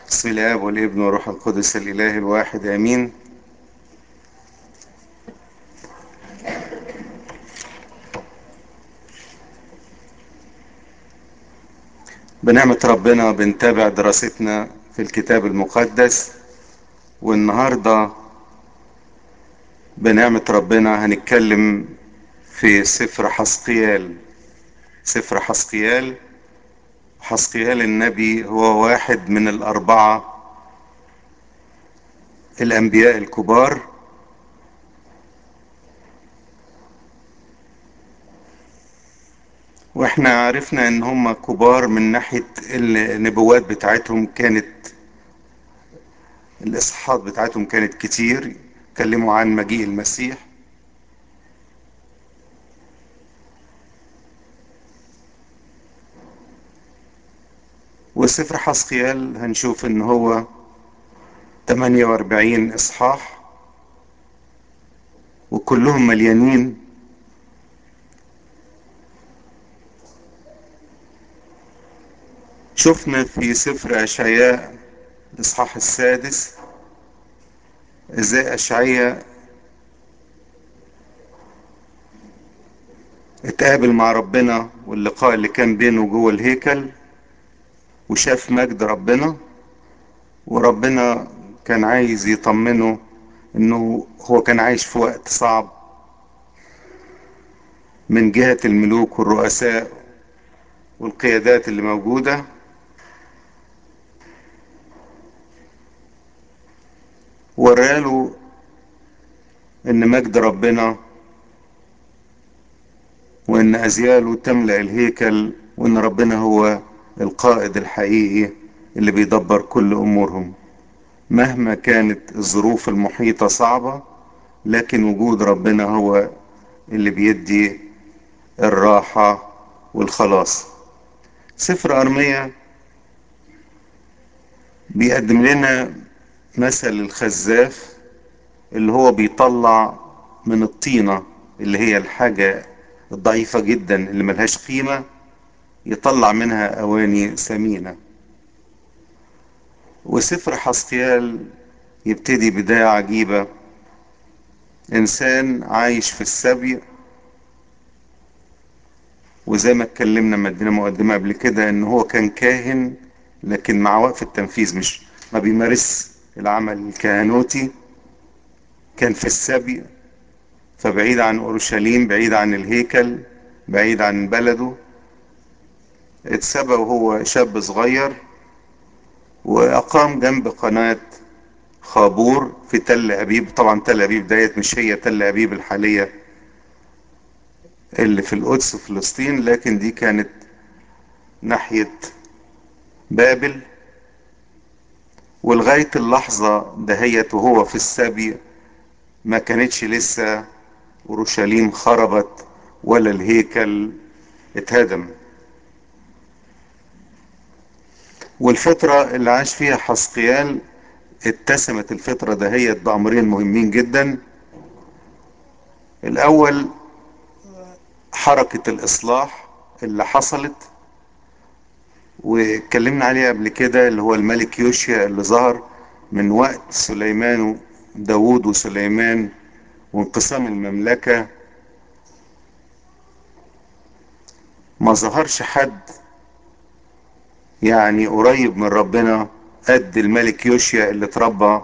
بسم الاب والابن والروح القدس الاله الواحد امين بنعمة ربنا بنتابع دراستنا في الكتاب المقدس والنهاردة بنعمة ربنا هنتكلم في سفر حسقيال سفر حسقيال حسقيال النبي هو واحد من الأربعة الأنبياء الكبار واحنا عرفنا ان هم كبار من ناحية النبوات بتاعتهم كانت الاصحاحات بتاعتهم كانت كتير اتكلموا عن مجيء المسيح وسفر حسقيال هنشوف ان هو 48 اصحاح وكلهم مليانين شفنا في سفر اشعياء الاصحاح السادس ازاي اشعياء اتقابل مع ربنا واللقاء اللي كان بينه جوه الهيكل وشاف مجد ربنا وربنا كان عايز يطمنه انه هو كان عايش في وقت صعب من جهة الملوك والرؤساء والقيادات اللي موجودة وراله ان مجد ربنا وان ازياله تملأ الهيكل وان ربنا هو القائد الحقيقي اللي بيدبر كل امورهم مهما كانت الظروف المحيطة صعبة لكن وجود ربنا هو اللي بيدي الراحة والخلاص سفر أرمية بيقدم لنا مثل الخزاف اللي هو بيطلع من الطينة اللي هي الحاجة الضعيفة جدا اللي ملهاش قيمة يطلع منها أواني ثمينة وسفر حسقيال يبتدي بداية عجيبة إنسان عايش في السبي وزي ما اتكلمنا ما ادينا مقدمة قبل كده ان هو كان كاهن لكن مع وقف التنفيذ مش ما بيمارس العمل الكهنوتي كان في السبي فبعيد عن اورشليم بعيد عن الهيكل بعيد عن بلده اتسبى وهو شاب صغير واقام جنب قناة خابور في تل ابيب طبعا تل ابيب ديت مش هي تل ابيب الحالية اللي في القدس فلسطين لكن دي كانت ناحية بابل ولغاية اللحظة دهيت وهو في السبي ما كانتش لسه اورشليم خربت ولا الهيكل اتهدم والفترة اللي عاش فيها حسقيال اتسمت الفترة دهيت بأمرين مهمين جدا الأول حركة الإصلاح اللي حصلت واتكلمنا عليه قبل كده اللي هو الملك يوشيا اللي ظهر من وقت سليمان وداود وسليمان وانقسام المملكة ما ظهرش حد يعني قريب من ربنا قد الملك يوشيا اللي اتربى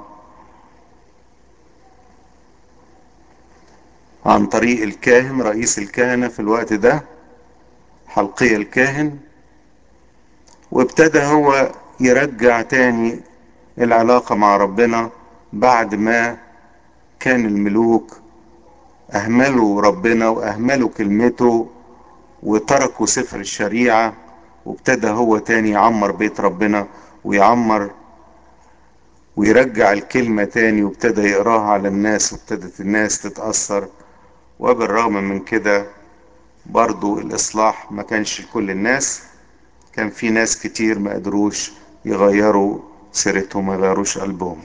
عن طريق الكاهن رئيس الكهنة في الوقت ده حلقية الكاهن وابتدى هو يرجع تاني العلاقة مع ربنا بعد ما كان الملوك اهملوا ربنا واهملوا كلمته وتركوا سفر الشريعة وابتدى هو تاني يعمر بيت ربنا ويعمر ويرجع الكلمة تاني وابتدى يقراها على الناس وابتدت الناس تتأثر وبالرغم من كده برضو الإصلاح ما كانش لكل الناس كان في ناس كتير ما قدروش يغيروا سيرتهم ما يغيروش قلبهم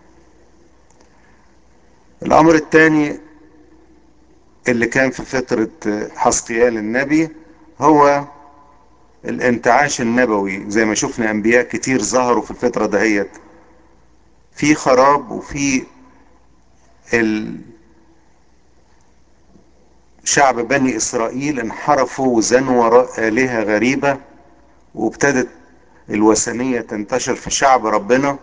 الأمر الثاني اللي كان في فترة حسقيال النبي هو الانتعاش النبوي زي ما شفنا انبياء كتير ظهروا في الفترة دهيت في خراب وفي شعب بني اسرائيل انحرفوا وزنوا وراء آلهة غريبة وابتدت الوثنية تنتشر في شعب ربنا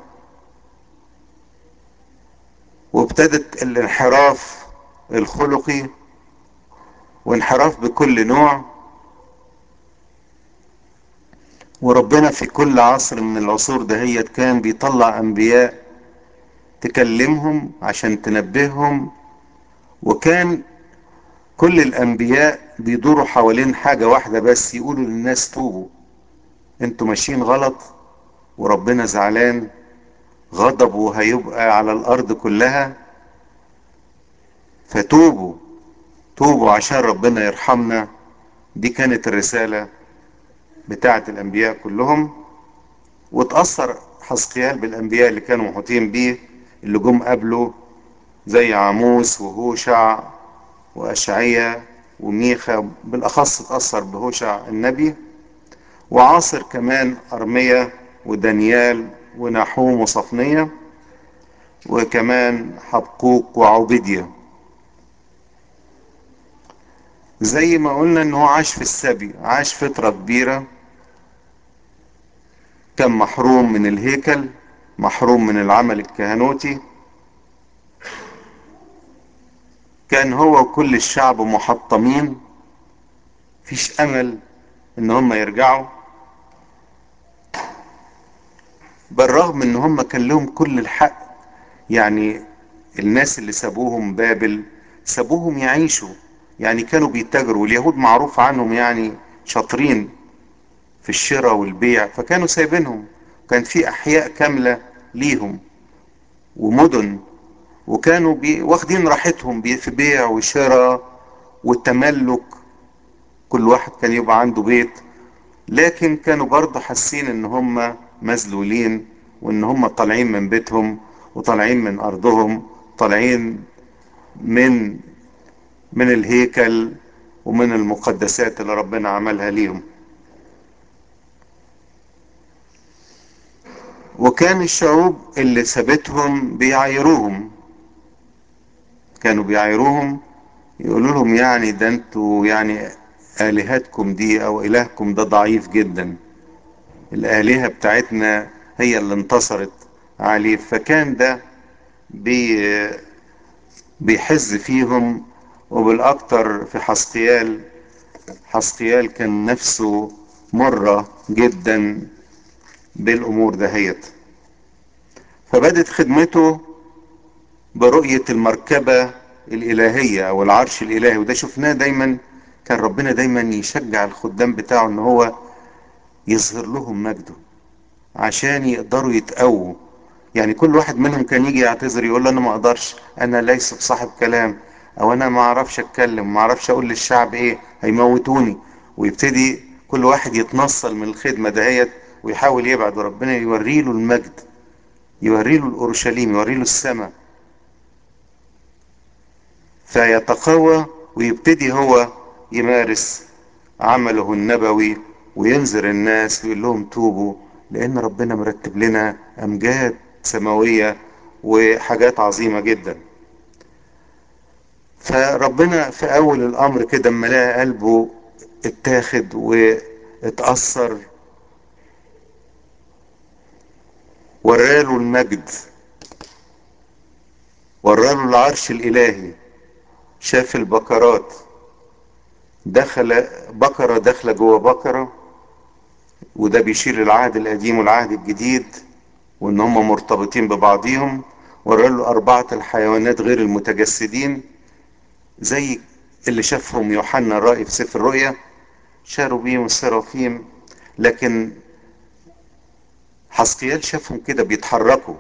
وابتدت الانحراف الخلقي وانحراف بكل نوع وربنا في كل عصر من العصور دهيت كان بيطلع انبياء تكلمهم عشان تنبههم وكان كل الانبياء بيدوروا حوالين حاجة واحدة بس يقولوا للناس توبوا انتوا ماشيين غلط وربنا زعلان غضبه هيبقى على الارض كلها فتوبوا توبوا عشان ربنا يرحمنا دي كانت الرسالة بتاعة الانبياء كلهم وتأثر حسقيال بالانبياء اللي كانوا محيطين بيه اللي جم قبله زي عاموس وهوشع واشعيا وميخا بالاخص اتأثر بهوشع النبي وعاصر كمان ارميا ودانيال ونحوم وصفنية وكمان حبقوق وعبيدية زي ما قلنا ان هو عاش في السبي عاش فترة كبيرة كان محروم من الهيكل محروم من العمل الكهنوتي كان هو وكل الشعب محطمين فيش امل ان هم يرجعوا بالرغم ان هم كان لهم كل الحق يعني الناس اللي سابوهم بابل سابوهم يعيشوا يعني كانوا بيتاجروا اليهود معروف عنهم يعني شاطرين في الشراء والبيع فكانوا سايبينهم كان في احياء كاملة ليهم ومدن وكانوا بي واخدين راحتهم بي في بيع وشراء والتملك كل واحد كان يبقى عنده بيت لكن كانوا برضه حاسين ان هم مذلولين وان هم طالعين من بيتهم وطالعين من ارضهم طالعين من من الهيكل ومن المقدسات اللي ربنا عملها ليهم وكان الشعوب اللي سابتهم بيعايروهم كانوا بيعايروهم يقولوا لهم يعني ده انتوا يعني الهتكم دي او الهكم ده ضعيف جدا الالهة بتاعتنا هي اللي انتصرت عليه فكان ده بي بيحز فيهم وبالاكتر في حسقيال حسقيال كان نفسه مرة جدا بالامور دهيت فبدت خدمته برؤية المركبة الالهية او العرش الالهي وده شفناه دايما كان ربنا دايما يشجع الخدام بتاعه ان هو يظهر لهم مجده عشان يقدروا يتقووا يعني كل واحد منهم كان يجي يعتذر يقول له انا ما اقدرش انا ليس بصاحب كلام او انا ما اعرفش اتكلم ما اعرفش اقول للشعب ايه هيموتوني ويبتدي كل واحد يتنصل من الخدمة دهيت ويحاول يبعد وربنا يوري له المجد يوري له الاورشليم يوري له السماء فيتقوى ويبتدي هو يمارس عمله النبوي وينذر الناس ويقول لهم توبوا لان ربنا مرتب لنا امجاد سماوية وحاجات عظيمة جدا فربنا في اول الامر كده اما لقى قلبه اتاخد واتأثر وراله المجد وراله العرش الالهي شاف البكرات دخل بكرة داخلة جوه بكرة وده بيشير للعهد القديم والعهد الجديد وان هم مرتبطين ببعضهم وراله أربعة الحيوانات غير المتجسدين زي اللي شافهم يوحنا الرائي في سفر الرؤيا شاروبيم والسرافيم لكن حسقيال شافهم كده بيتحركوا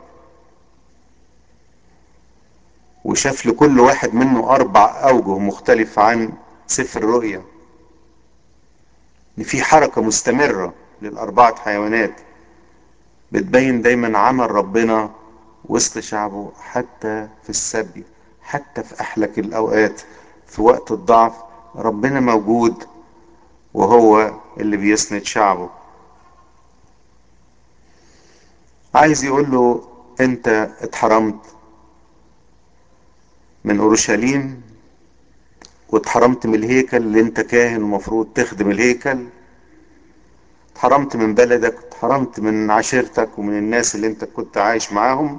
وشاف لكل واحد منه أربع أوجه مختلفة عن سفر الرؤيا إن في حركة مستمرة للأربعة حيوانات بتبين دايما عمل ربنا وسط شعبه حتى في السبي حتى في أحلك الأوقات في وقت الضعف ربنا موجود وهو اللي بيسند شعبه عايز يقول له انت اتحرمت من اورشليم واتحرمت من الهيكل اللي انت كاهن ومفروض تخدم الهيكل اتحرمت من بلدك اتحرمت من عشيرتك ومن الناس اللي انت كنت عايش معاهم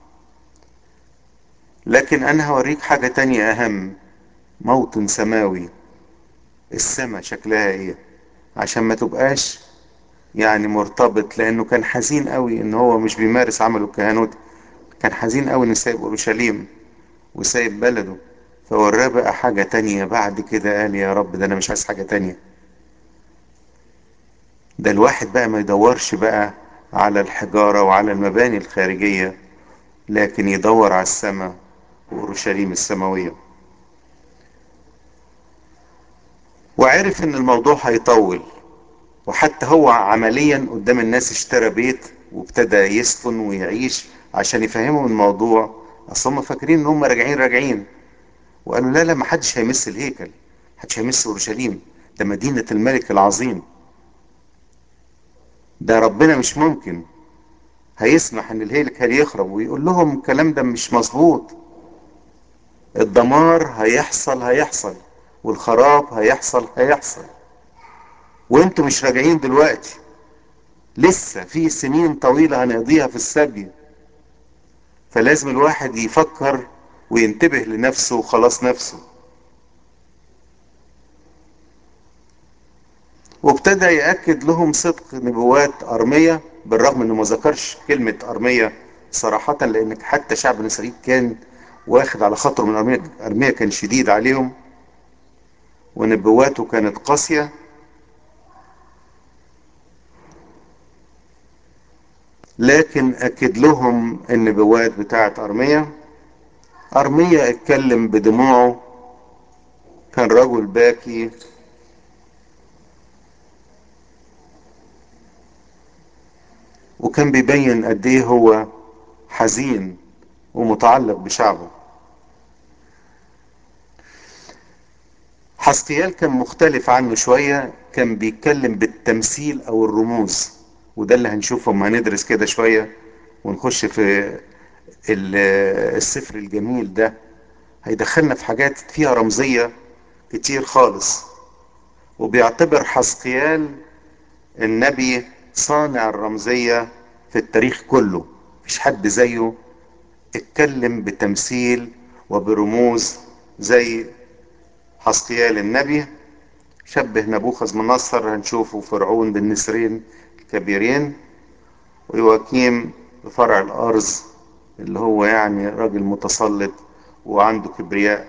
لكن انا هوريك حاجة تانية اهم موطن سماوي السماء شكلها ايه عشان ما تبقاش يعني مرتبط لانه كان حزين قوي ان هو مش بيمارس عمله الكهنوت كان حزين قوي انه سايب اورشليم وسايب بلده فوراه بقى حاجة تانية بعد كده قال يا رب ده انا مش عايز حاجة تانية ده الواحد بقى ما يدورش بقى على الحجارة وعلى المباني الخارجية لكن يدور على السماء وأورشليم السماوية وعرف ان الموضوع هيطول وحتى هو عمليا قدام الناس اشترى بيت وابتدى يسكن ويعيش عشان يفهمهم الموضوع اصل هم فاكرين ان هم راجعين راجعين وقالوا لا لا ما حدش هيمس الهيكل محدش هيمس اورشليم ده مدينة الملك العظيم ده ربنا مش ممكن هيسمح ان الهيكل يخرب ويقول لهم الكلام ده مش مظبوط الدمار هيحصل هيحصل والخراب هيحصل هيحصل وانتوا مش راجعين دلوقتي لسه في سنين طويلة هنقضيها في السبي فلازم الواحد يفكر وينتبه لنفسه وخلاص نفسه وابتدى يأكد لهم صدق نبوات أرمية بالرغم انه ما ذكرش كلمة أرمية صراحة لان حتى شعب نسريد كان واخد على خاطره من أرمية أرمية كان شديد عليهم ونبواته كانت قاسية لكن أكد لهم النبوات بتاعت أرمية أرمية اتكلم بدموعه كان رجل باكي وكان بيبين قد ايه هو حزين ومتعلق بشعبه حسقيال كان مختلف عنه شوية كان بيتكلم بالتمثيل او الرموز وده اللي هنشوفه لما هندرس كده شوية ونخش في السفر الجميل ده هيدخلنا في حاجات فيها رمزية كتير خالص وبيعتبر حسقيال النبي صانع الرمزية في التاريخ كله مفيش حد زيه اتكلم بتمثيل وبرموز زي حسقيال النبي شبه نبوخذ من نصر هنشوفه فرعون بالنسرين الكبيرين ويواكيم بفرع الأرز اللي هو يعني راجل متسلط وعنده كبرياء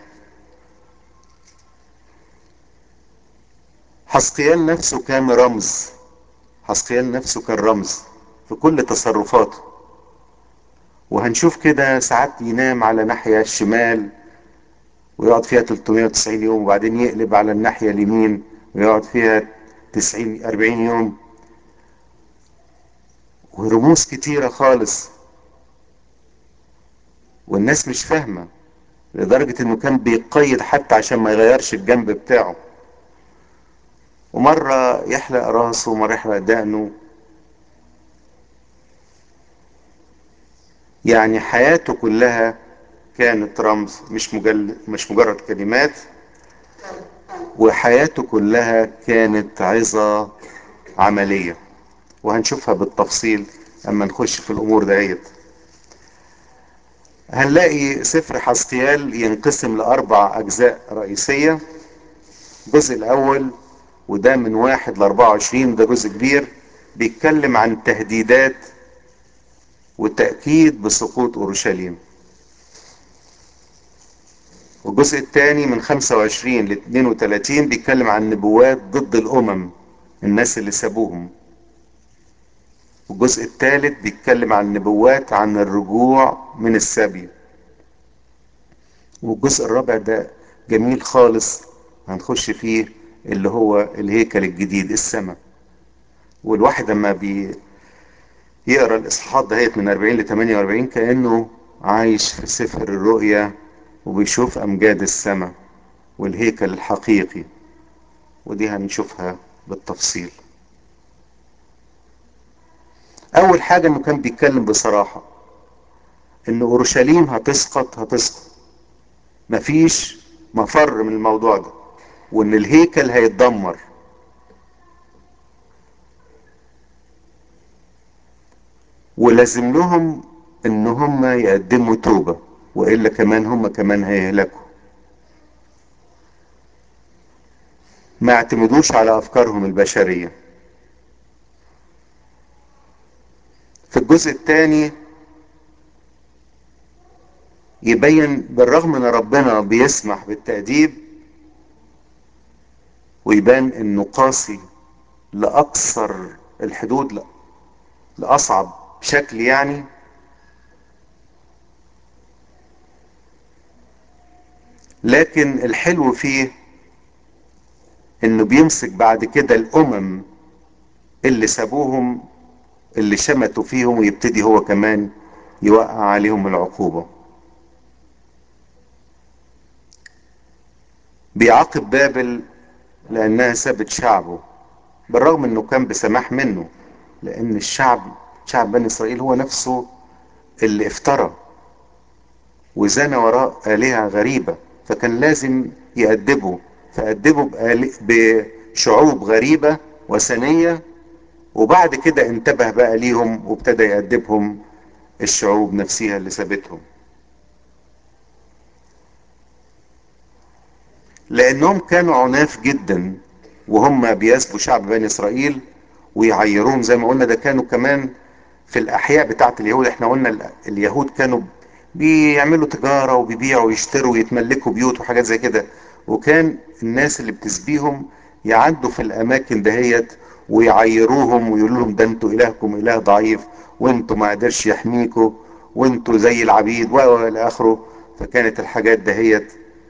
حسقيال نفسه كان رمز حسقيال نفسه كان رمز في كل تصرفاته وهنشوف كده ساعات ينام على ناحية الشمال ويقعد فيها 390 يوم وبعدين يقلب على الناحية اليمين ويقعد فيها 90 40 يوم ورموز كتيرة خالص والناس مش فاهمة لدرجة انه كان بيقيد حتى عشان ما يغيرش الجنب بتاعه ومرة يحلق راسه ومرة يحلق دقنه يعني حياته كلها كانت رمز مش مجل مش مجرد كلمات وحياته كلها كانت عظة عملية وهنشوفها بالتفصيل اما نخش في الامور دهيت هنلاقي سفر حسقيال ينقسم لاربع اجزاء رئيسية الجزء الاول وده من واحد لاربعة وعشرين ده جزء كبير بيتكلم عن تهديدات والتأكيد بسقوط أورشليم والجزء الثاني من 25 ل 32 بيتكلم عن نبوات ضد الأمم الناس اللي سابوهم والجزء الثالث بيتكلم عن نبوات عن الرجوع من السبي والجزء الرابع ده جميل خالص هنخش فيه اللي هو الهيكل الجديد السماء والواحد لما بي يقرا الاصحاحات دهيت من 40 ل 48 كانه عايش في سفر الرؤيا وبيشوف امجاد السماء والهيكل الحقيقي ودي هنشوفها بالتفصيل اول حاجة انه كان بيتكلم بصراحة ان اورشليم هتسقط هتسقط مفيش مفر من الموضوع ده وان الهيكل هيتدمر ولازم لهم ان هم يقدموا توبة والا كمان هم كمان هيهلكوا ما اعتمدوش على افكارهم البشرية في الجزء الثاني يبين بالرغم ان ربنا بيسمح بالتأديب ويبان انه قاسي لاقصر الحدود لا لاصعب شكل يعني لكن الحلو فيه انه بيمسك بعد كده الامم اللي سابوهم اللي شمتوا فيهم ويبتدي هو كمان يوقع عليهم العقوبة بيعاقب بابل لانها سابت شعبه بالرغم انه كان بسماح منه لان الشعب شعب بني اسرائيل هو نفسه اللي افترى وزنى وراء آلهة غريبة فكان لازم يأدبوا فأدبوا بشعوب غريبة وثنية وبعد كده انتبه بقى ليهم وابتدى يأدبهم الشعوب نفسها اللي سابتهم لأنهم كانوا عناف جدا وهم بيسبوا شعب بني إسرائيل ويعيروهم زي ما قلنا ده كانوا كمان في الأحياء بتاعت اليهود احنا قلنا اليهود كانوا بيعملوا تجارة وبيبيعوا ويشتروا ويتملكوا بيوت وحاجات زي كده وكان الناس اللي بتسبيهم يعدوا في الأماكن دهيت ويعيروهم ويقولوا لهم ده انتوا إلهكم إله ضعيف وانتوا ما قدرش يحميكوا وانتوا زي العبيد والى آخره فكانت الحاجات دهيت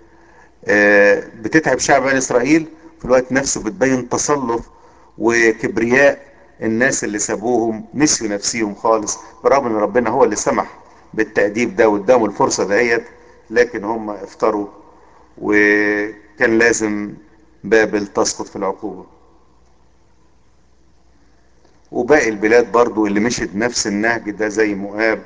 بتتعب شعب بني إسرائيل في الوقت نفسه بتبين تصلف وكبرياء الناس اللي سابوهم نسيوا نفسيهم خالص برغم ان ربنا هو اللي سمح بالتأديب ده واداهم الفرصة دهيت لكن هم افتروا وكان لازم بابل تسقط في العقوبة وباقي البلاد برضو اللي مشت نفس النهج ده زي مؤاب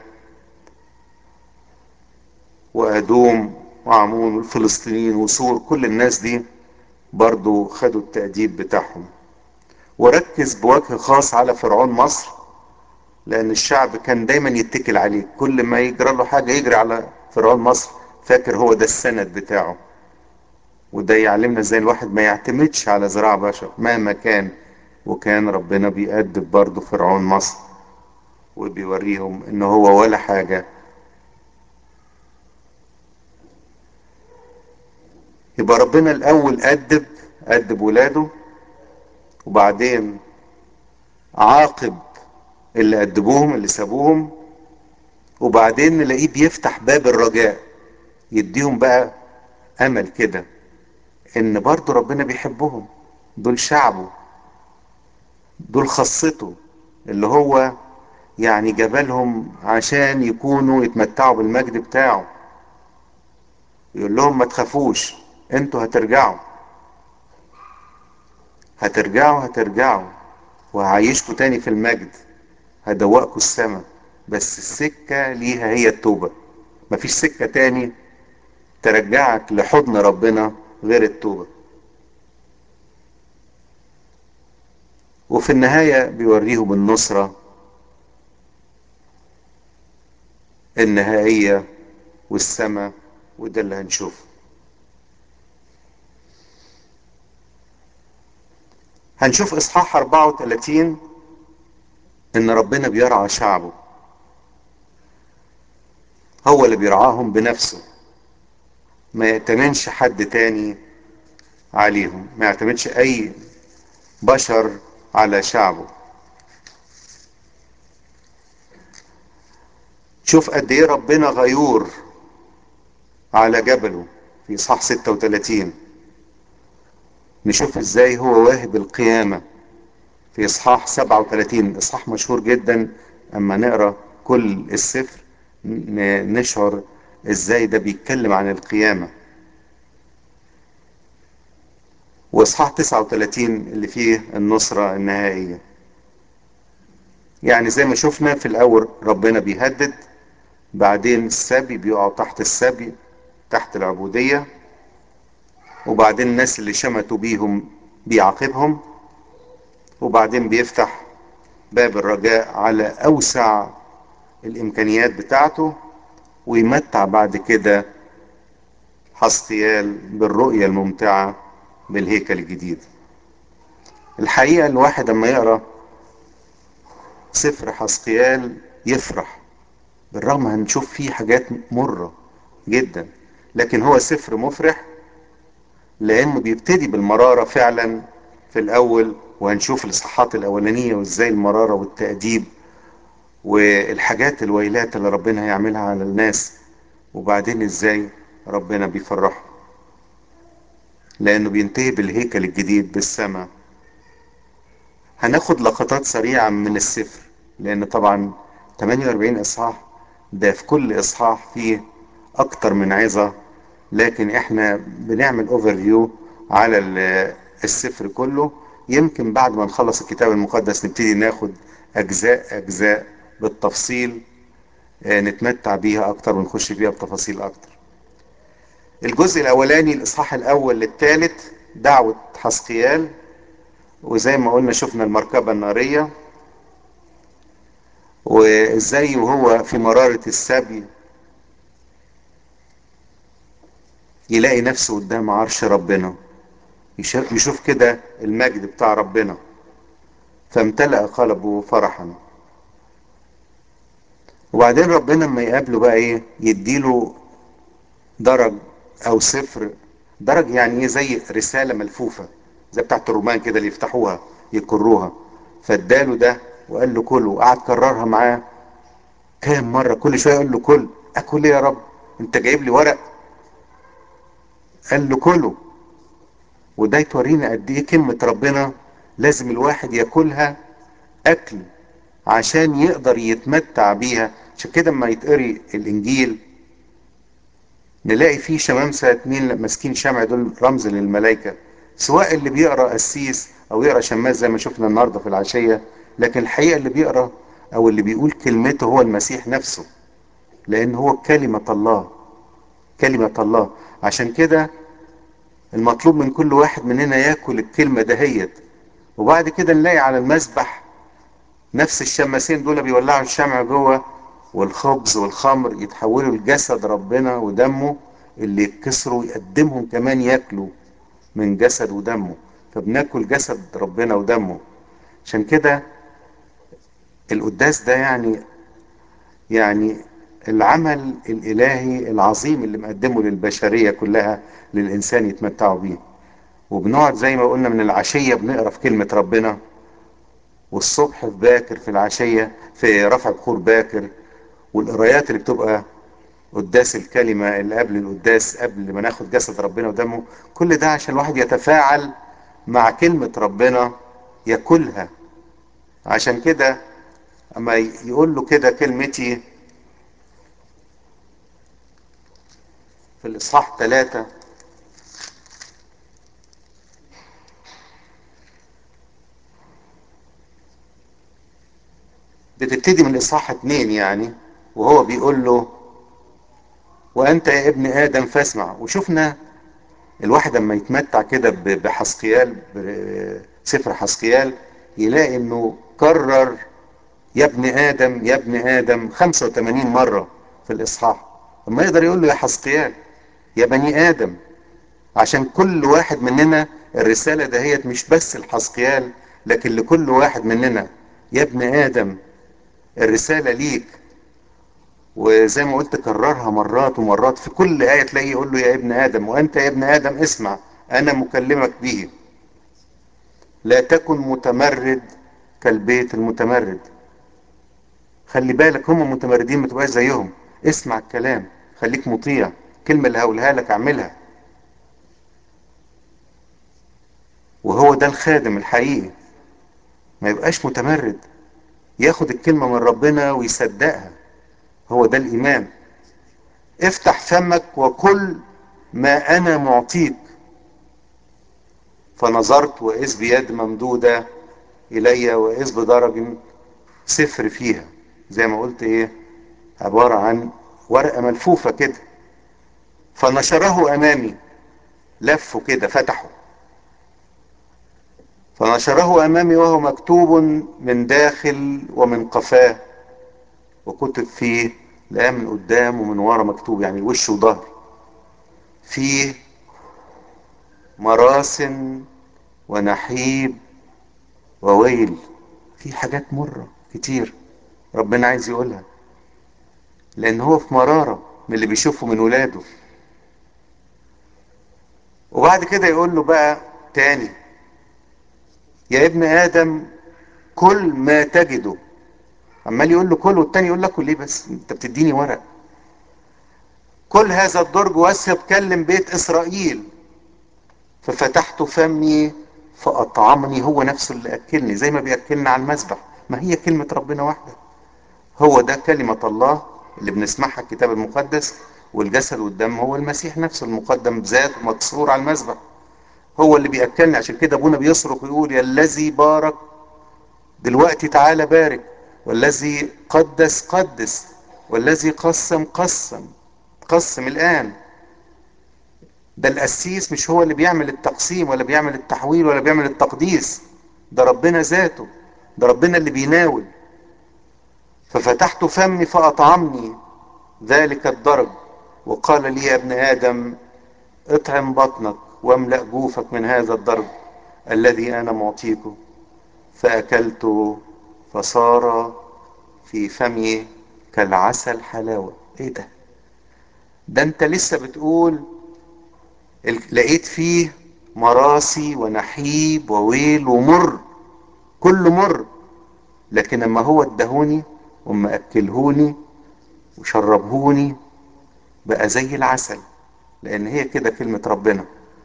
وأدوم وعمون والفلسطينيين وسور كل الناس دي برضو خدوا التأديب بتاعهم وركز بوجه خاص على فرعون مصر لأن الشعب كان دايما يتكل عليه كل ما يجرى له حاجة يجري على فرعون مصر فاكر هو ده السند بتاعه وده يعلمنا ازاي الواحد ما يعتمدش على ذراع بشر مهما كان وكان ربنا بيأدب برضه فرعون مصر وبيوريهم ان هو ولا حاجة يبقى ربنا الاول أدب أدب ولاده وبعدين عاقب اللي أدبوهم اللي سابوهم وبعدين نلاقيه بيفتح باب الرجاء يديهم بقى امل كده ان برضو ربنا بيحبهم دول شعبه دول خاصته اللي هو يعني جبلهم عشان يكونوا يتمتعوا بالمجد بتاعه يقول لهم ما تخافوش انتوا هترجعوا هترجعوا هترجعوا وهعيشكوا تاني في المجد هدوقكوا السما بس السكة ليها هي التوبة مفيش سكة تاني ترجعك لحضن ربنا غير التوبة وفي النهاية بيوريهم النصرة النهائية والسماء وده اللي هنشوفه هنشوف اصحاح 34 ان ربنا بيرعى شعبه هو اللي بيرعاهم بنفسه ما يأتمنش حد تاني عليهم ما يعتمدش اي بشر على شعبه شوف قد ايه ربنا غيور على جبله في اصحاح 36 نشوف ازاي هو واهب القيامة في اصحاح 37 اصحاح مشهور جدا اما نقرا كل السفر نشعر ازاي ده بيتكلم عن القيامة واصحاح 39 اللي فيه النصرة النهائية يعني زي ما شفنا في الاول ربنا بيهدد بعدين السبي بيقعوا تحت السبي تحت العبودية وبعدين الناس اللي شمتوا بيهم بيعاقبهم وبعدين بيفتح باب الرجاء على اوسع الامكانيات بتاعته ويمتع بعد كده حسقيال بالرؤية الممتعة بالهيكل الجديد الحقيقة الواحد لما يقرأ سفر حسقيال يفرح بالرغم هنشوف فيه حاجات مرة جدا لكن هو سفر مفرح لانه بيبتدي بالمرارة فعلا في الاول وهنشوف الاصحاحات الاولانية وازاي المرارة والتأديب والحاجات الويلات اللي ربنا هيعملها على الناس وبعدين ازاي ربنا بيفرحه لانه بينتهي بالهيكل الجديد بالسماء هناخد لقطات سريعة من السفر لان طبعا 48 اصحاح ده في كل اصحاح فيه اكتر من عظة لكن احنا بنعمل اوفر فيو على السفر كله يمكن بعد ما نخلص الكتاب المقدس نبتدي ناخد اجزاء اجزاء بالتفصيل نتمتع بيها اكتر ونخش فيها بتفاصيل اكتر الجزء الاولاني الاصحاح الاول للثالث دعوة حسقيال وزي ما قلنا شفنا المركبة النارية وازاي وهو في مرارة السبي يلاقي نفسه قدام عرش ربنا يشوف كده المجد بتاع ربنا فامتلأ قلبه فرحا وبعدين ربنا لما يقابله بقى ايه يديله درج او سفر درج يعني ايه زي رسالة ملفوفة زي بتاعت الرومان كده اللي يفتحوها يكروها فاداله ده وقال له كله وقعد كررها معاه كام مرة كل شوية يقول له كل اكل ايه يا رب انت جايب لي ورق قال له كله وده يتورينا قد ايه كلمة ربنا لازم الواحد ياكلها اكل عشان يقدر يتمتع بيها عشان كده لما يتقري الانجيل نلاقي فيه شمامسة اتنين ماسكين شمع دول رمز للملائكة سواء اللي بيقرا قسيس او يقرا شماس زي ما شفنا النهارده في العشية لكن الحقيقة اللي بيقرا او اللي بيقول كلمته هو المسيح نفسه لان هو كلمة الله كلمة الله عشان كده المطلوب من كل واحد مننا ياكل الكلمة دهيت وبعد كده نلاقي على المسبح نفس الشماسين دول بيولعوا الشمع جوه والخبز والخمر يتحولوا لجسد ربنا ودمه اللي يتكسروا يقدمهم كمان ياكلوا من جسد ودمه فبناكل جسد ربنا ودمه عشان كده القداس ده يعني يعني العمل الالهي العظيم اللي مقدمه للبشريه كلها للانسان يتمتعوا بيه وبنقعد زي ما قلنا من العشيه بنقرا في كلمه ربنا والصبح في باكر في العشيه في رفع بخور باكر والقرايات اللي بتبقى قداس الكلمه اللي قبل القداس قبل ما ناخد جسد ربنا ودمه كل ده عشان الواحد يتفاعل مع كلمه ربنا ياكلها عشان كده اما يقول له كده كلمتي في الإصحاح ثلاثة بتبتدي من الإصحاح اتنين يعني وهو بيقول له وأنت يا ابن آدم فاسمع وشفنا الواحد لما يتمتع كده بحسقيال سفر حسقيال يلاقي انه كرر يا ابن آدم يا ابن آدم 85 مرة في الإصحاح اما يقدر يقول له يا حسقيال يا بني آدم عشان كل واحد مننا الرسالة دهيت مش بس الحسقيال لكن لكل واحد مننا يا ابن آدم الرسالة ليك وزي ما قلت كررها مرات ومرات في كل آية تلاقيه يقول له يا ابن آدم وأنت يا ابن آدم اسمع أنا مكلمك به لا تكن متمرد كالبيت المتمرد خلي بالك هم متمردين ما تبقاش زيهم اسمع الكلام خليك مطيع الكلمة اللي هقولها لك اعملها وهو ده الخادم الحقيقي ما يبقاش متمرد ياخد الكلمة من ربنا ويصدقها هو ده الإيمان افتح فمك وكل ما أنا معطيك فنظرت وإذ بيد ممدودة إلي وإذ بدرج سفر فيها زي ما قلت إيه عبارة عن ورقة ملفوفة كده فنشره أمامي لفه كده فتحه فنشره أمامي وهو مكتوب من داخل ومن قفاه وكتب فيه لا من قدام ومن ورا مكتوب يعني وش وظهر فيه مراسن ونحيب وويل في حاجات مرة كتير ربنا عايز يقولها لان هو في مرارة من اللي بيشوفه من ولاده وبعد كده يقول له بقى تاني يا ابن ادم كل ما تجده عمال يقول له كل والتاني يقول لك ليه بس انت بتديني ورق كل هذا الدرج واسب كلم بيت اسرائيل ففتحت فمي فاطعمني هو نفسه اللي اكلني زي ما بياكلنا على المذبح ما هي كلمة ربنا واحدة هو ده كلمة الله اللي بنسمعها الكتاب المقدس والجسد والدم هو المسيح نفسه المقدم بذاته مكسور على المذبح هو اللي بيأكلنا عشان كده ابونا بيصرخ ويقول يا الذي بارك دلوقتي تعالى بارك والذي قدس قدس والذي قسم قسم قسم الآن ده القسيس مش هو اللي بيعمل التقسيم ولا بيعمل التحويل ولا بيعمل التقديس ده ربنا ذاته ده ربنا اللي بيناول ففتحت فمي فأطعمني ذلك الدرج وقال لي يا ابن آدم اطعم بطنك واملأ جوفك من هذا الدرج الذي أنا معطيكه فأكلت فصار في فمي كالعسل حلاوة ايه ده ده انت لسه بتقول لقيت فيه مراسي ونحيب وويل ومر كل مر لكن اما هو ادهوني وما اكلهوني وشربهوني بقى زي العسل لان هي كده كلمة ربنا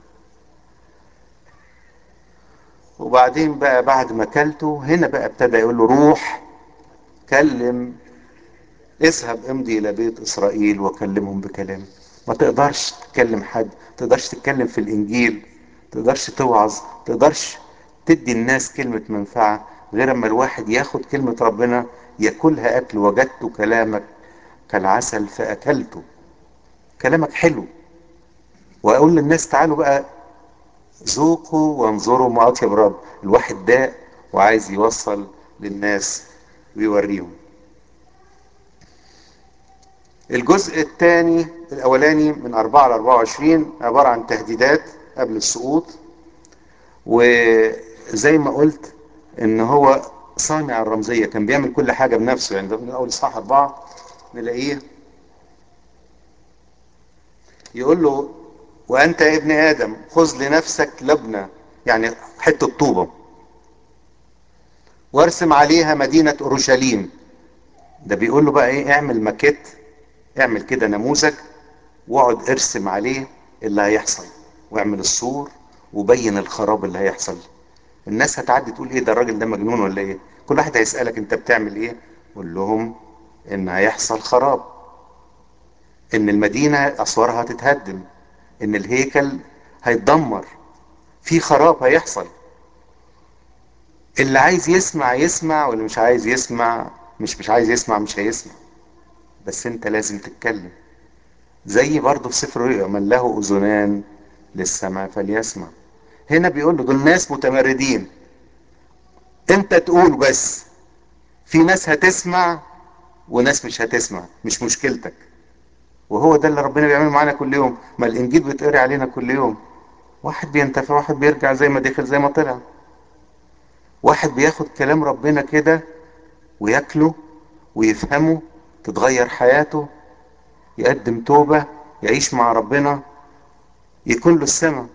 وبعدين بقى بعد ما اكلته هنا بقى ابتدى يقول له روح كلم اذهب امضي الى بيت اسرائيل وكلمهم بكلامي ما تقدرش تكلم حد ما تقدرش تتكلم في الانجيل ما تقدرش توعظ ما تقدرش تدي الناس كلمة منفعة غير اما الواحد ياخد كلمة ربنا ياكلها اكل وجدت كلامك كالعسل فاكلته كلامك حلو واقول للناس تعالوا بقى ذوقوا وانظروا ما اطيب رب الواحد داء وعايز يوصل للناس ويوريهم الجزء الثاني الاولاني من 4 ل 24 عباره عن تهديدات قبل السقوط وزي ما قلت ان هو صانع الرمزيه كان بيعمل كل حاجه بنفسه يعني ده من اول اصحاح اربعه نلاقيه يقول له وانت يا ابن ادم خذ لنفسك لبنه يعني حته طوبه وارسم عليها مدينه اورشليم ده بيقول له بقى ايه اعمل ماكيت اعمل كده نموذج واقعد ارسم عليه اللي هيحصل واعمل السور وبين الخراب اللي هيحصل الناس هتعدي تقول ايه ده الراجل ده مجنون ولا ايه كل واحد هيسألك انت بتعمل ايه قول لهم ان هيحصل خراب ان المدينة اسوارها هتتهدم ان الهيكل هيتدمر في خراب هيحصل اللي عايز يسمع يسمع واللي مش عايز يسمع مش مش عايز يسمع مش هيسمع بس انت لازم تتكلم زي برضه في سفر الرؤيا من له اذنان للسمع فليسمع هنا بيقول له دول ناس متمردين انت تقول بس في ناس هتسمع وناس مش هتسمع مش مشكلتك وهو ده اللي ربنا بيعمله معانا كل يوم ما الانجيل بيتقري علينا كل يوم واحد بينتفع واحد بيرجع زي ما دخل زي ما طلع واحد بياخد كلام ربنا كده وياكله ويفهمه تتغير حياته يقدم توبة يعيش مع ربنا يكون له السماء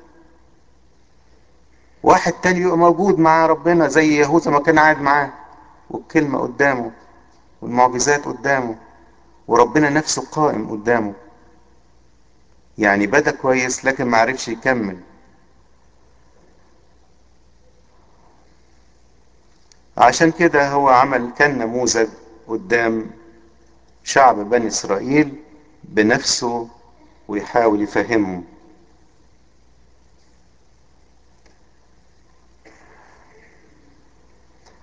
واحد تاني يبقى موجود مع ربنا زي يهوذا ما كان قاعد معاه والكلمة قدامه والمعجزات قدامه وربنا نفسه قائم قدامه يعني بدا كويس لكن ما عرفش يكمل عشان كده هو عمل كان نموذج قدام شعب بني اسرائيل بنفسه ويحاول يفهمهم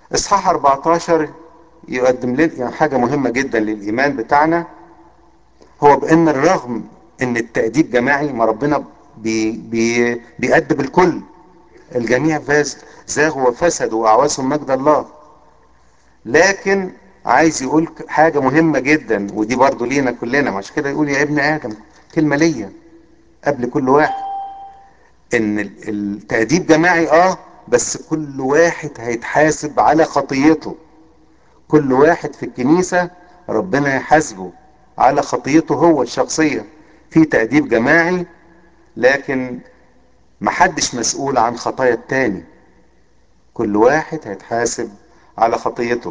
اصحاح 14 يقدم لنا يعني حاجة مهمة جدا للإيمان بتاعنا هو بأن الرغم أن التأديب جماعي ما ربنا بي بي بيأدب الكل الجميع فاز زاغوا وفسدوا وأعوزهم مجد الله لكن عايز يقول حاجة مهمة جدا ودي برضو لينا كلنا مش كده يقول يا ابن آدم كلمة ليا قبل كل واحد ان التأديب جماعي اه بس كل واحد هيتحاسب على خطيته كل واحد في الكنيسة ربنا يحاسبه على خطيته هو الشخصية في تأديب جماعي لكن محدش مسؤول عن خطايا التاني كل واحد هيتحاسب على خطيته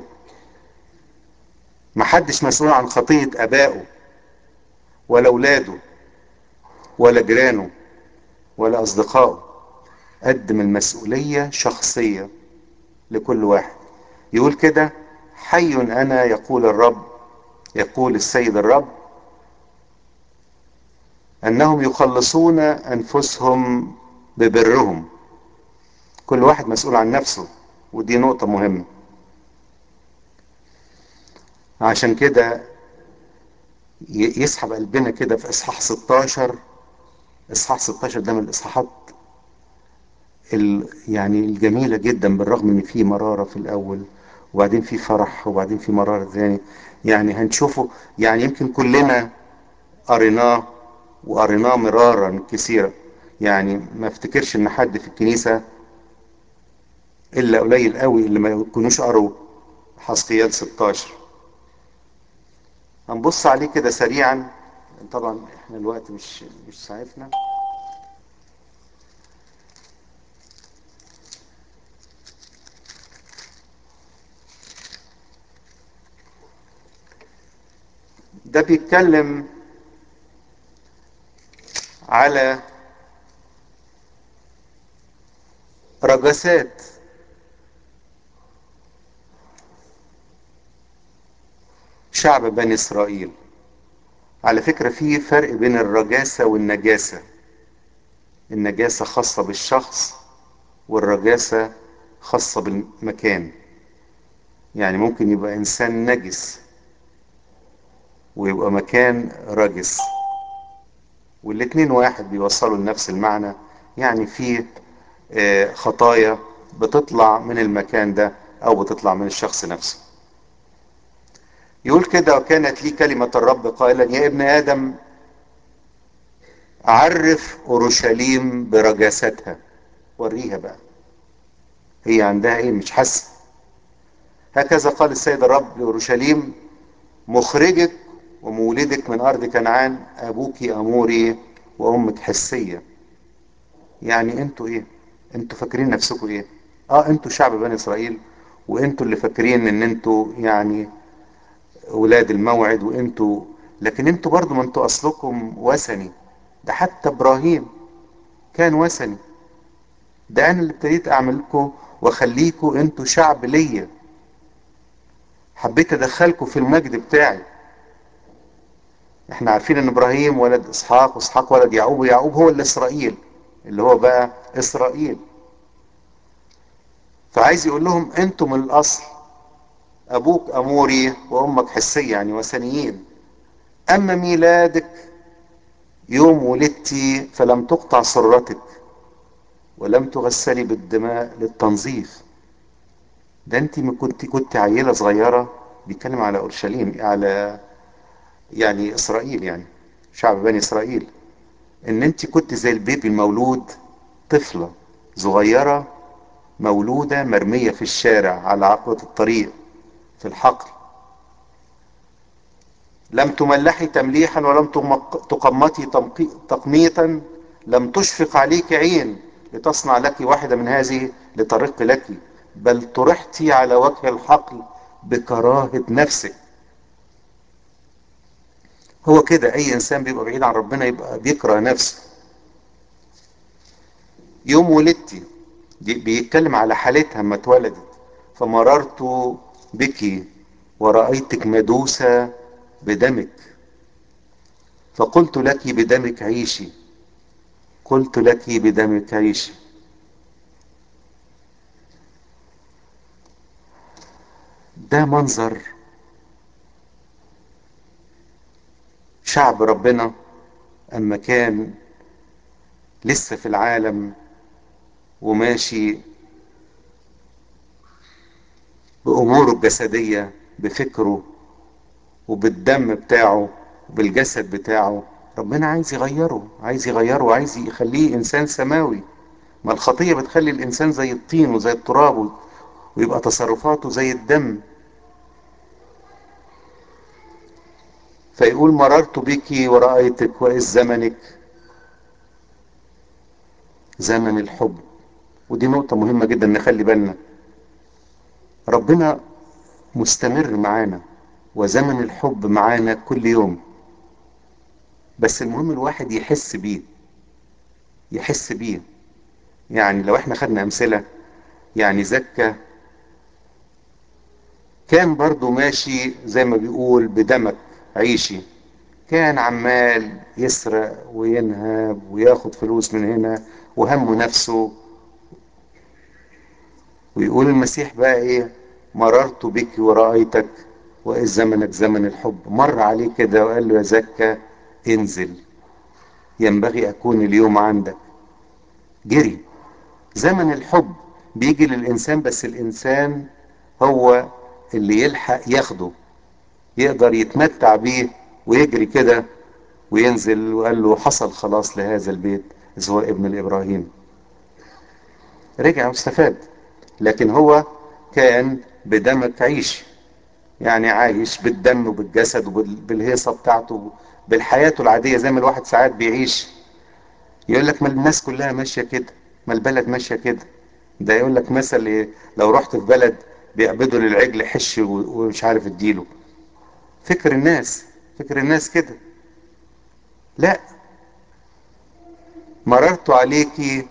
محدش مسؤول عن خطية ابائه ولا اولاده ولا جيرانه ولا اصدقائه قدم المسؤولية شخصية لكل واحد يقول كده حي انا يقول الرب يقول السيد الرب انهم يخلصون انفسهم ببرهم كل واحد مسؤول عن نفسه ودي نقطة مهمة عشان كده يسحب قلبنا كده في اصحاح 16 اصحاح 16 ده من الاصحاحات ال يعني الجميلة جدا بالرغم ان في مرارة في الاول وبعدين في فرح وبعدين في مرارة ثاني يعني هنشوفه يعني يمكن كلنا قريناه وقريناه مرارا كثيرا يعني ما افتكرش ان حد في الكنيسة الا قليل قوي اللي ما يكونوش قروا حسقيال 16 هنبص عليه كده سريعا طبعا احنا الوقت مش مش ساعفنا ده بيتكلم على رجسات شعب بني اسرائيل على فكرة في فرق بين الرجاسة والنجاسة النجاسة خاصة بالشخص والرجاسة خاصة بالمكان يعني ممكن يبقى انسان نجس ويبقى مكان رجس والاتنين واحد بيوصلوا لنفس المعنى يعني في خطايا بتطلع من المكان ده او بتطلع من الشخص نفسه يقول كده وكانت لي كلمة الرب قائلا يا ابن ادم عرف اورشليم برجاستها وريها بقى هي عندها ايه مش حاسه هكذا قال السيد الرب لاورشليم مخرجك ومولدك من ارض كنعان ابوك اموري وامك حسيه يعني انتوا ايه انتوا فاكرين نفسكم ايه اه انتوا شعب بني اسرائيل وانتوا اللي فاكرين ان انتوا يعني ولاد الموعد وانتوا لكن انتوا برضو ما انتوا اصلكم وثني ده حتى ابراهيم كان وثني ده انا اللي ابتديت اعملكم واخليكم انتوا شعب ليا حبيت ادخلكم في المجد بتاعي احنا عارفين ان ابراهيم ولد اسحاق واسحاق ولد يعقوب ويعقوب هو اللي اسرائيل اللي هو بقى اسرائيل فعايز يقول لهم انتم من الاصل ابوك اموري وامك حسية يعني وثنيين اما ميلادك يوم ولدتي فلم تقطع سرتك ولم تغسلي بالدماء للتنظيف ده انت كنت كنت عيله صغيره بيتكلم على اورشليم على يعني اسرائيل يعني شعب بني اسرائيل ان انت كنت زي البيبي المولود طفله صغيره مولوده مرميه في الشارع على عقبه الطريق في الحقل لم تملحي تمليحا ولم تقمتي تقميطا لم تشفق عليك عين لتصنع لك واحدة من هذه لترق لك بل طرحتي على وجه الحقل بكراهة نفسك هو كده اي انسان بيبقى بعيد عن ربنا يبقى بيكره نفسه يوم ولدتي بيتكلم على حالتها لما اتولدت فمررت بك ورأيتك مدوسة بدمك فقلت لك بدمك عيشي قلت لك بدمك عيشي ده منظر شعب ربنا اما كان لسه في العالم وماشي باموره الجسديه بفكره وبالدم بتاعه وبالجسد بتاعه ربنا عايز يغيره عايز يغيره وعايز يخليه انسان سماوي ما الخطيه بتخلي الانسان زي الطين وزي التراب ويبقى تصرفاته زي الدم فيقول مررت بك ورأيتك وإذ زمنك زمن الحب ودي نقطة مهمة جدا نخلي بالنا ربنا مستمر معانا وزمن الحب معانا كل يوم بس المهم الواحد يحس بيه يحس بيه يعني لو احنا خدنا امثلة يعني زكا كان برضو ماشي زي ما بيقول بدمك عيشي كان عمال يسرق وينهب وياخد فلوس من هنا وهمه نفسه ويقول المسيح بقى ايه مررت بك ورأيتك وإذ زمنك زمن الحب مر عليه كده وقال له يا زكا انزل ينبغي أكون اليوم عندك جري زمن الحب بيجي للإنسان بس الإنسان هو اللي يلحق ياخده يقدر يتمتع بيه ويجري كده وينزل وقال له حصل خلاص لهذا البيت إذ هو ابن الإبراهيم رجع واستفاد لكن هو كان بدمك عيش يعني عايش بالدم وبالجسد وبالهيصة بتاعته بالحياته العادية زي ما الواحد ساعات بيعيش يقول لك ما الناس كلها ماشية كده ما البلد ماشية كده ده يقول لك مثل إيه لو رحت في بلد بيعبدوا للعجل حش ومش عارف اديله فكر الناس فكر الناس كده لا مررت عليك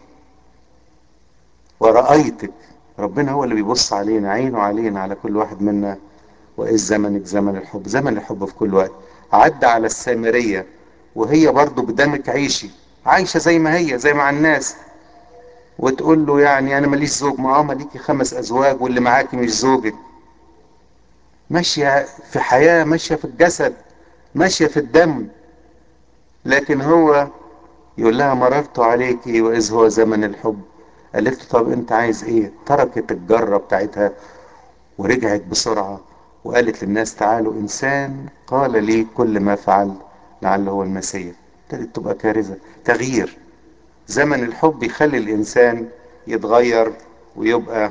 ورأيتك ربنا هو اللي بيبص علينا عينه علينا على كل واحد منا وإذ زمنك زمن الحب زمن الحب في كل وقت عدى على السامرية وهي برضو بدمك عيشي عايشة زي ما هي زي مع الناس وتقول له يعني انا ماليش زوج ما اه ماليكي خمس ازواج واللي معاكي مش زوجك ماشية في حياة ماشية في الجسد ماشية في الدم لكن هو يقول لها مررت عليك واذ هو زمن الحب قالت له طب انت عايز ايه تركت الجرة بتاعتها ورجعت بسرعة وقالت للناس تعالوا انسان قال لي كل ما فعل لعله هو المسيح ابتدت تبقى كارثة تغيير زمن الحب يخلي الانسان يتغير ويبقى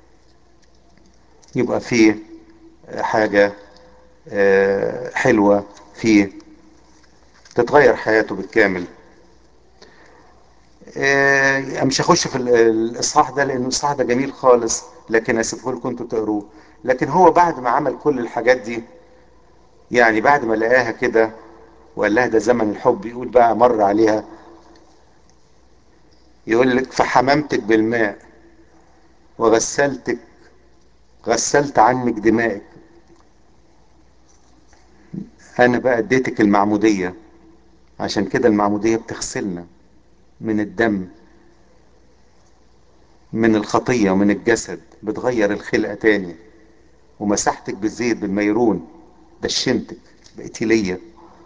يبقى فيه حاجة حلوة فيه تتغير حياته بالكامل مش هخش في الاصحاح ده لان الاصحاح ده جميل خالص لكن اسيبه لكم انتوا تقروه لكن هو بعد ما عمل كل الحاجات دي يعني بعد ما لقاها كده وقال لها ده زمن الحب يقول بقى مر عليها يقول لك فحممتك بالماء وغسلتك غسلت عنك دمائك انا بقى اديتك المعمودية عشان كده المعمودية بتغسلنا من الدم من الخطية ومن الجسد بتغير الخلقة تاني ومسحتك بالزيت بالميرون دشنتك بقيتي ليا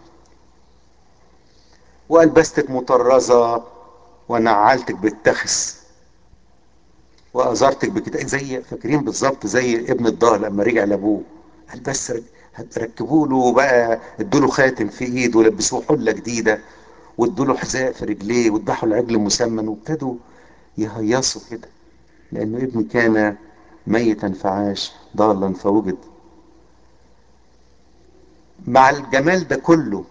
والبستك مطرزة ونعلتك بالتخس وازرتك بكده زي فاكرين بالظبط زي ابن الضال لما رجع لابوه قال بس ركبوا له بقى ادوا له خاتم في ايده ولبسوه حله جديده وادوا له حذاء في رجليه وذبحوا العجل مسمن وابتدوا يهيصوا كده لانه ابني كان ميتا فعاش ضالا فوجد مع الجمال ده كله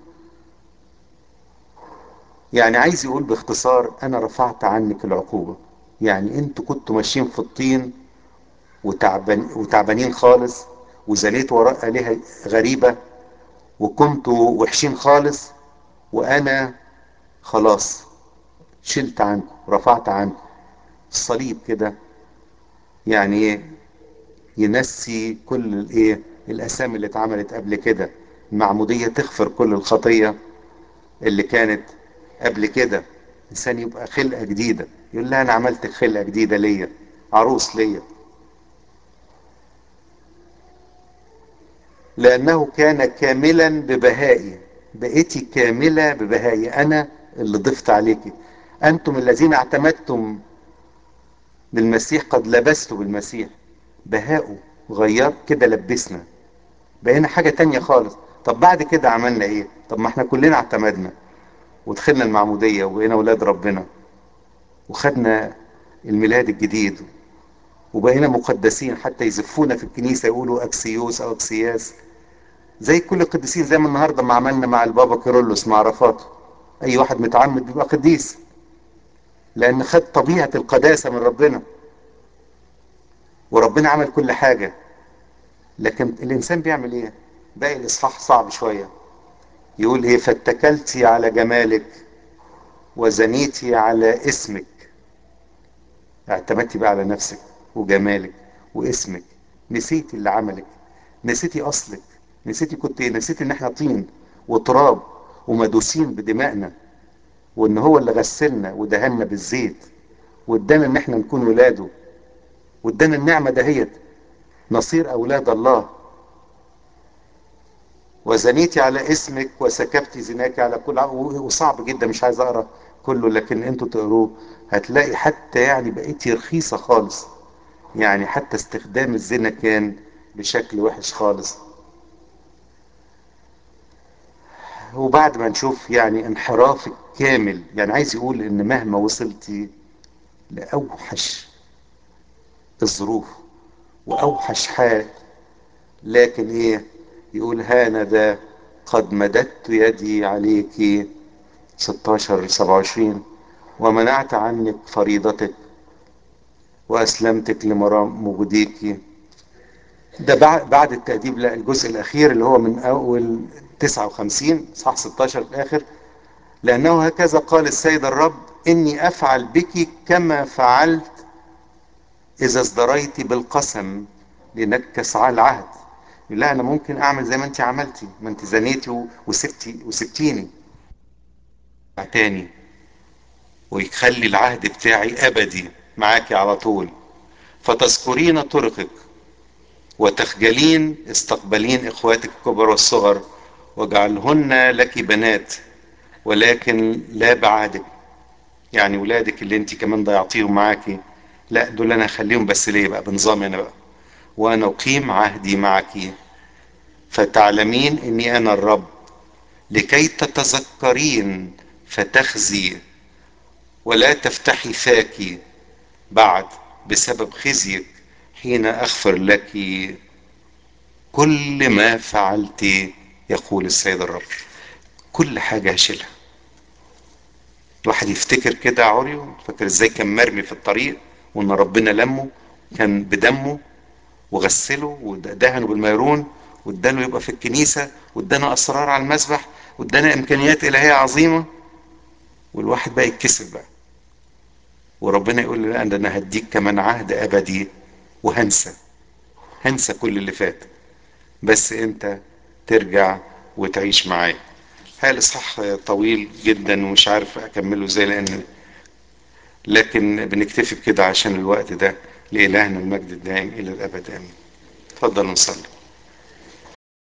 يعني عايز يقول باختصار انا رفعت عنك العقوبة يعني انتوا كنتوا ماشيين في الطين وتعبان وتعبانين خالص وزنيت وراء آلهة غريبة وكنتوا وحشين خالص وانا خلاص شلت عنكم رفعت عنكم الصليب كده يعني ايه ينسي كل الايه الاسامي اللي اتعملت قبل كده المعمودية تغفر كل الخطية اللي كانت قبل كده انسان يبقى خلقة جديدة يقول لها انا عملت خلقة جديدة ليا عروس ليا لانه كان كاملا ببهائي بقيتي كاملة ببهائي انا اللي ضفت عليكي انتم الذين اعتمدتم بالمسيح قد لبستوا بالمسيح بهاؤه غير كده لبسنا بقينا حاجة تانية خالص طب بعد كده عملنا ايه طب ما احنا كلنا اعتمدنا ودخلنا المعمودية وبقينا ولاد ربنا وخدنا الميلاد الجديد وبقينا مقدسين حتى يزفونا في الكنيسة يقولوا اكسيوس او اكسياس زي كل القديسين زي ما النهاردة ما عملنا مع البابا كيرلس مع عرفاته اي واحد متعمد بيبقى قديس لان خد طبيعة القداسة من ربنا وربنا عمل كل حاجة لكن الانسان بيعمل ايه باقي الاصحاح صعب شوية يقول ايه فاتكلتي على جمالك وزنيتي على اسمك اعتمدتي بقى على نفسك وجمالك واسمك نسيتي اللي عملك نسيتي اصلك نسيتي كنت ايه نسيتي ان احنا طين وتراب ومدوسين بدمائنا وان هو اللي غسلنا ودهنا بالزيت وادانا ان احنا نكون ولاده وادانا النعمة دهيت نصير اولاد الله وزنيتي على اسمك وسكبت زناك على كل ع- وصعب جدا مش عايز اقرا كله لكن انتوا تقروه هتلاقي حتى يعني بقيتي رخيصة خالص يعني حتى استخدام الزنا كان بشكل وحش خالص وبعد ما نشوف يعني انحرافك كامل يعني عايز يقول ان مهما وصلتي لاوحش الظروف واوحش حال لكن ايه يقول هانذا قد مددت يدي عليك 16 27 ومنعت عنك فريضتك واسلمتك لمرام مجديك ده بعد بعد التأديب لا الجزء الأخير اللي هو من أول 59 صح 16 في الآخر لأنه هكذا قال السيد الرب إني أفعل بك كما فعلت إذا ازدريت بالقسم لنكس على العهد لا أنا ممكن أعمل زي ما أنت عملتي ما أنت زنيتي و- وسبتي وسبتيني تاني ويخلي العهد بتاعي أبدي معاكي على طول فتذكرين طرقك وتخجلين استقبلين اخواتك الكبر والصغر واجعلهن لك بنات ولكن لا بعهدك يعني ولادك اللي انت كمان ضيعتيهم معاكي لا دول انا هخليهم بس ليه بقى بنظامي انا بقى وانا اقيم عهدي معك فتعلمين اني انا الرب لكي تتذكرين فتخزي ولا تفتحي فاك بعد بسبب خزيك حين اغفر لك كل ما فعلت يقول السيد الرب كل حاجة هشيلها الواحد يفتكر كده عريو فاكر ازاي كان مرمي في الطريق وان ربنا لمه كان بدمه وغسله ودهنه بالميرون واداله يبقى في الكنيسة وادانا اسرار على المسبح وادانا امكانيات الهية عظيمة والواحد بقى يتكسف بقى وربنا يقول له لا ده انا هديك كمان عهد ابدي وهنسى هنسى كل اللي فات بس انت ترجع وتعيش معايا هاي الاصحاح طويل جدا ومش عارف اكمله ازاي لان لكن بنكتفي بكده عشان الوقت ده لإلهنا المجد الدائم الى الابد امين اتفضل نصلي